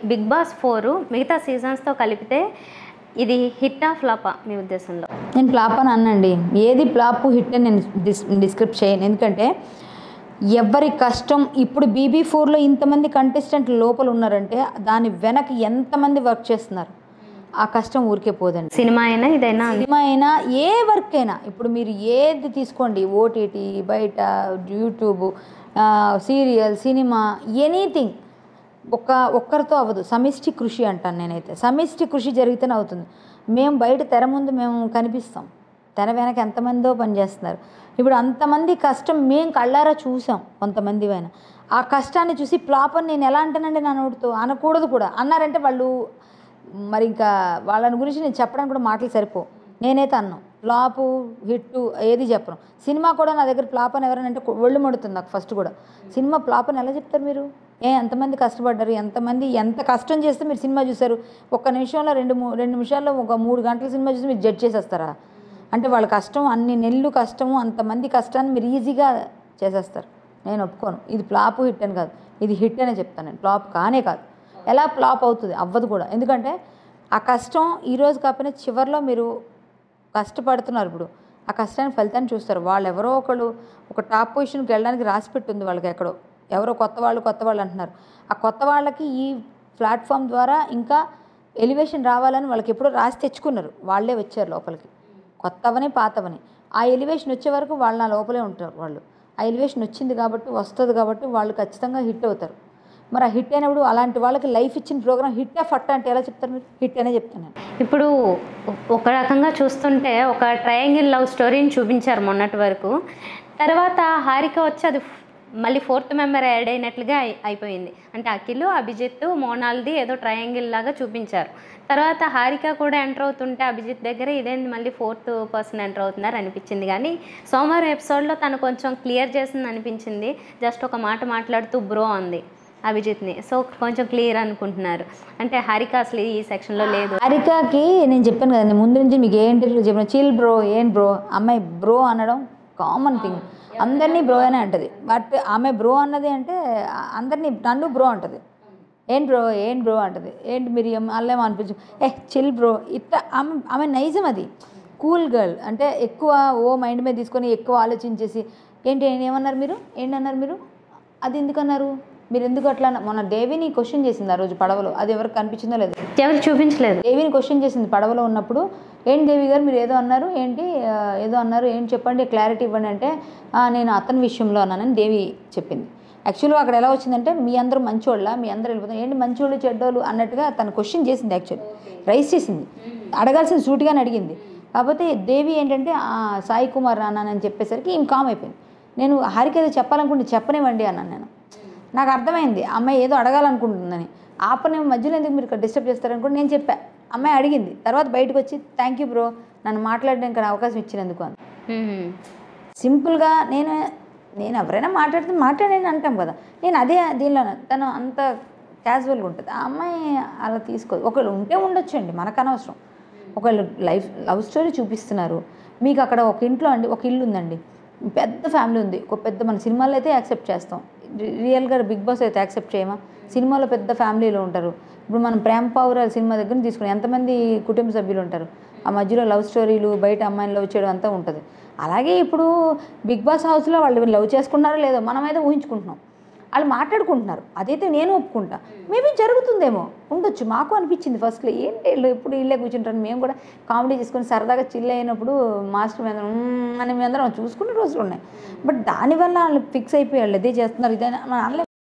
Big boss four మిగతా సీజన్స్తో కలిపితే ఇది హిట్టా ఫ్లాపా మీ ఉద్దేశంలో నేను ఫ్లాప్ అని అన్నండి ఏది ఫ్లాప్ హిట్ అని నేను డిస్ డిస్క్రిప్ట్ చేయను ఎందుకంటే ఎవరి కష్టం ఇప్పుడు బీబీ ఫోర్లో ఇంతమంది కంటెస్టెంట్ లోపల ఉన్నారంటే దాని వెనక ఎంతమంది వర్క్ చేస్తున్నారు ఆ కష్టం ఊరికే పోదండి సినిమా అయినా ఇదైనా సినిమా అయినా ఏ వర్క్ అయినా ఇప్పుడు మీరు ఏది తీసుకోండి ఓటీటీ బయట యూట్యూబ్ సీరియల్ సినిమా ఎనీథింగ్ ఒక్క ఒక్కరితో అవ్వదు సమిష్టి కృషి అంటాను నేనైతే సమిష్టి కృషి జరిగితేనే అవుతుంది మేము బయట తెర ముందు మేము కనిపిస్తాం తెర వెనక ఎంతమందో పనిచేస్తున్నారు ఇప్పుడు అంతమంది కష్టం మేము కళ్ళారా చూసాం కొంతమంది పైన ఆ కష్టాన్ని చూసి ఫ్లాప్ అని నేను ఎలా అంటానండి నా నోటితో అనకూడదు కూడా అన్నారంటే వాళ్ళు మరి ఇంకా వాళ్ళని గురించి నేను చెప్పడానికి కూడా మాటలు సరిపో నేనైతే అన్నాను ఫ్లాపు హిట్ ఏది చెప్పను సినిమా కూడా నా దగ్గర ఫ్లాప్ అని ఎవరైనా అంటే ఒళ్ళు మడుతుంది నాకు ఫస్ట్ కూడా సినిమా ఫ్లాప్ అని ఎలా చెప్తారు మీరు ఏ ఎంతమంది కష్టపడ్డారు ఎంతమంది ఎంత కష్టం చేస్తే మీరు సినిమా చూసారు ఒక్క నిమిషంలో రెండు మూ రెండు నిమిషాల్లో ఒక మూడు గంటల సినిమా చూసి మీరు జడ్జ్ చేసేస్తారా అంటే వాళ్ళ కష్టం అన్ని నెలలు కష్టము అంతమంది కష్టాన్ని మీరు ఈజీగా చేసేస్తారు నేను ఒప్పుకోను ఇది ఫ్లాప్ హిట్ అని కాదు ఇది హిట్ అనే చెప్తాను నేను ఫ్లాప్ కానే కాదు ఎలా ఫ్లాప్ అవుతుంది అవ్వదు కూడా ఎందుకంటే ఆ కష్టం ఈరోజు కాకపోయినా చివరిలో మీరు కష్టపడుతున్నారు ఇప్పుడు ఆ కష్టానికి ఫలితాన్ని చూస్తారు వాళ్ళు ఎవరో ఒకళ్ళు ఒక టాప్ పొజిషన్కి వెళ్ళడానికి రాసి పెట్టుంది వాళ్ళకి ఎక్కడో ఎవరో కొత్త వాళ్ళు కొత్త వాళ్ళు అంటున్నారు ఆ కొత్త వాళ్ళకి ఈ ప్లాట్ఫామ్ ద్వారా ఇంకా ఎలివేషన్ రావాలని వాళ్ళకి ఎప్పుడో రాసి తెచ్చుకున్నారు వాళ్ళే వచ్చారు లోపలికి కొత్తవని పాతవని ఆ ఎలివేషన్ వచ్చే వరకు వాళ్ళు నా లోపలే ఉంటారు వాళ్ళు ఆ ఎలివేషన్ వచ్చింది కాబట్టి వస్తుంది కాబట్టి వాళ్ళు ఖచ్చితంగా హిట్ అవుతారు మరి ఆ హిట్ అయినప్పుడు అలాంటి వాళ్ళకి లైఫ్ ఇచ్చిన ప్రోగ్రామ్ హిట్ ఫట్ అంటే ఎలా చెప్తారు మీరు హిట్ అనే చెప్తాను నేను ఇప్పుడు ఒక రకంగా చూస్తుంటే ఒక ట్రయాంగిల్ లవ్ స్టోరీని చూపించారు మొన్నటి వరకు తర్వాత హారిక వచ్చి అది మళ్ళీ ఫోర్త్ మెంబర్ యాడ్ అయినట్లుగా అయి- అయిపోయింది అంటే అఖిల్ అభిజిత్ మోనాల్ది ఏదో ట్రయాంగిల్ లాగా చూపించారు తర్వాత హారిక కూడా ఎంటర్ అవుతుంటే అభిజిత్ దగ్గర ఇదేంది మళ్ళీ ఫోర్త్ పర్సన్ ఎంటర్ అవుతున్నారు అనిపించింది కానీ సోమవారం ఎపిసోడ్లో తను కొంచెం క్లియర్ చేసింది అనిపించింది జస్ట్ ఒక మాట మాట్లాడుతూ బ్రో అంది అభిజిత్ని సో కొంచెం క్లియర్ అనుకుంటున్నారు అంటే హారిక అసలు ఈ సెక్షన్లో లేదు హారికకి నేను చెప్పాను కదండి ముందు నుంచి మీకు ఏ ఇంటర్వ్యూలో చెప్పిన చిల్ బ్రో ఏం బ్రో అమ్మాయి బ్రో అనడం కామన్ థింగ్ అందరినీ బ్రో అనే అంటది బట్ ఆమె బ్రో అన్నది అంటే అందరినీ నన్ను బ్రో అంటది ఏం బ్రో ఏం బ్రో అంటది ఏంటి మీరు ఏం అల్లేమో అనిపించు ఏ చిల్ బ్రో ఇట్లా ఆమె ఆమె నైజం అది కూల్ గర్ల్ అంటే ఎక్కువ ఓ మైండ్ మీద తీసుకొని ఎక్కువ ఆలోచించేసి ఏంటి ఏమన్నారు మీరు ఏంటన్నారు మీరు అది ఎందుకన్నారు మీరు ఎందుకు అట్లా అన్న- మొన్న దేవిని క్వశ్చన్ చేసింది ఆ రోజు పడవలో అది ఎవరికి కనిపించిందో లేదు ఎవరు చూపించలేదు దేవిని క్వశ్చన్ చేసింది పడవలో ఉన్నప్పుడు ఏంటి దేవి గారు మీరు ఏదో అన్నారు ఏంటి ఆ, ఏదో అన్నారు ఏంటి చెప్పండి క్లారిటీ ఇవ్వండి అంటే "ఆ, నేను అతని విషయంలో అన్నానని దేవి చెప్పింది యాక్చువల్గా అక్కడ ఎలా వచ్చిందంటే మీ అందరూ మంచోళ్ళ మీ అందరూ వెళ్ళిపోతారు ఏంటి మంచోళ్ళు చెడ్డోళ్ళు అన్నట్టుగా తను క్వశ్చన్ చేసింది యాక్చువల్లీ రైస్ చేసింది అడగాల్సిన సూటిగానే అడిగింది కాకపోతే దేవి ఏంటంటే "ఆ, సాయి కుమార్ అన్నానని చెప్పేసరికి ఈమె కామ్ అయిపోయింది నేను హారిక ఏదో చెప్పాలనుకుంటే చెప్పనివ్వండి అన్నాను నేను నాకు అర్థమైంది అమ్మాయి ఏదో అడగాలనుకుంటుందని ఆపని మధ్యలో ఎందుకు మీరు డిస్టర్బ్ చేస్తారనుకుంటే నేను చెప్పా అమ్మాయి అడిగింది తర్వాత బయటకు వచ్చి థ్యాంక్ యూ బ్రో నన్ను మాట్లాడడానికి అవకాశం ఇచ్చినందుకు అని మ్మ్. సింపుల్గా నేను నేను ఎవరైనా మాట్లాడితే మాట్లాడని అంటాం కదా నేను అదే దీనిలో తను అంత క్యాజువల్గా ఉంటుంది ఆ అమ్మాయి అలా తీసుకోదు ఒకళ్ళు ఉంటే ఉండొచ్చండి మనకు అనవసరం ఒకళ్ళు లైఫ్ లవ్ స్టోరీ చూపిస్తున్నారు మీకు అక్కడ ఒక ఇంట్లో అండి ఒక ఇల్లు ఉందండి పెద్ద ఫ్యామిలీ ఉంది ఒక పెద్ద మన సినిమాలో అయితే యాక్సెప్ట్ చేస్తాం రి- రియల్గా బిగ్ బాస్ అయితే యాక్సెప్ట్ చేయమా సినిమాలో పెద్ద ఫ్యామిలీలో ఉంటారు ఇప్పుడు మనం ప్రేమ పావురాల సినిమా దగ్గర తీసుకుని ఎంతమంది కుటుంబ సభ్యులు ఉంటారు ఆ మధ్యలో లవ్ స్టోరీలు బయట అమ్మాయిని లవ్ చేయడం అంతా ఉంటుంది అలాగే ఇప్పుడు బిగ్ బాస్ హౌస్లో వాళ్ళు లవ్ చేసుకున్నారో లేదో మనమైతే ఊహించుకుంటున్నాం వాళ్ళు మాట్లాడుకుంటున్నారు అదైతే నేను ఒప్పుకుంటా మేబీ జరుగుతుందేమో ఉండొచ్చు మాకు అనిపించింది ఫస్ట్లో ఏంటి వీళ్ళు ఎప్పుడు ఇల్లే కూర్చుంటారు మేము కూడా కామెడీ చేసుకొని సరదాగా చిల్ అయినప్పుడు మాస్టర్ మీద "మ్మ్" అని మేము అందరం చూసుకునే రోజులు ఉన్నాయి బట్ దానివల్ల వాళ్ళు ఫిక్స్ అయిపోయి వాళ్ళు ఇదే చేస్తున్నారు ఇదే అని మనం అనలేం